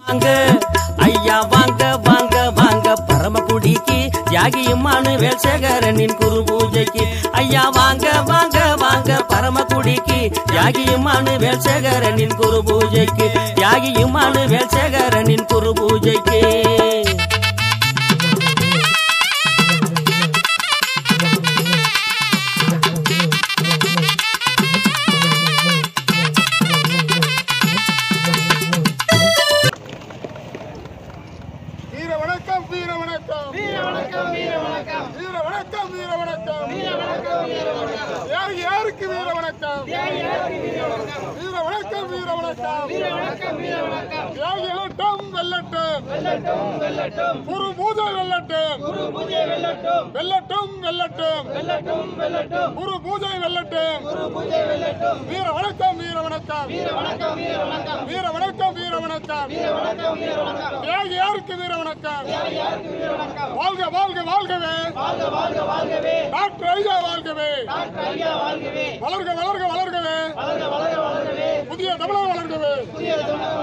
வாங்க ஐயா வாங்க வாங்க வாங்க பரமக்குடிக்கு தியாகியுமானு வேல்சேகரனின் குரு பூஜைக்கு ஐயா வாங்க வாங்க வாங்க பரமக்குடிக்கு தியாகியுமானு வேல்சேகரனின் குரு பூஜைக்கு தியாகியுமானு வேல்சேகரனின் குரு பூஜைக்கு வீர வணக்கம் வீர வணக்கம் வீர வணக்கம் வீர வணக்கம் வீர வணக்கம் வீர வணக்கம் வீர வணக்கம் வீர வணக்கம் யார் யாருக்கு வீர வணக்கம் வீர வணக்கம் வீர வணக்கம் வீர வணக்கம் வீர வணக்கம் தியாகி வெல்லட்டும் வெல்லட்டும் வெல்லட்டும் வெல்லட்டும் குரு பூஜை வெல்லட்டும் குரு பூஜை வெல்லட்டும் வெல்லட்டும் வெல்லட்டும் வெல்லட்டும் வெல்லட்டும் குரு பூஜை வெல்லட்டும் குரு பூஜை வெல்லட்டும் வீர வணக்கம் வீர வணக்கம் வீர வணக்கம் வீர வணக்கம் வீர வணக்கம் வீர வணக்கம் வீர வணக்கம் வீர வணக்கம் தியாகி யாருக்கு வீர வணக்கம் வாழ்க வாழ்க வாழ்கவே வாழ்க வாழ்க வாழ்கவே டாக்டர் ஐயா வாழ்கவே டாக்டர் ஐயா வாழ்கவே வளர்க வளர்க வளர்கவே வளர்க வளர்க வளர்கவே புதிய தமிழக வளர்கவே புதிய தமிழக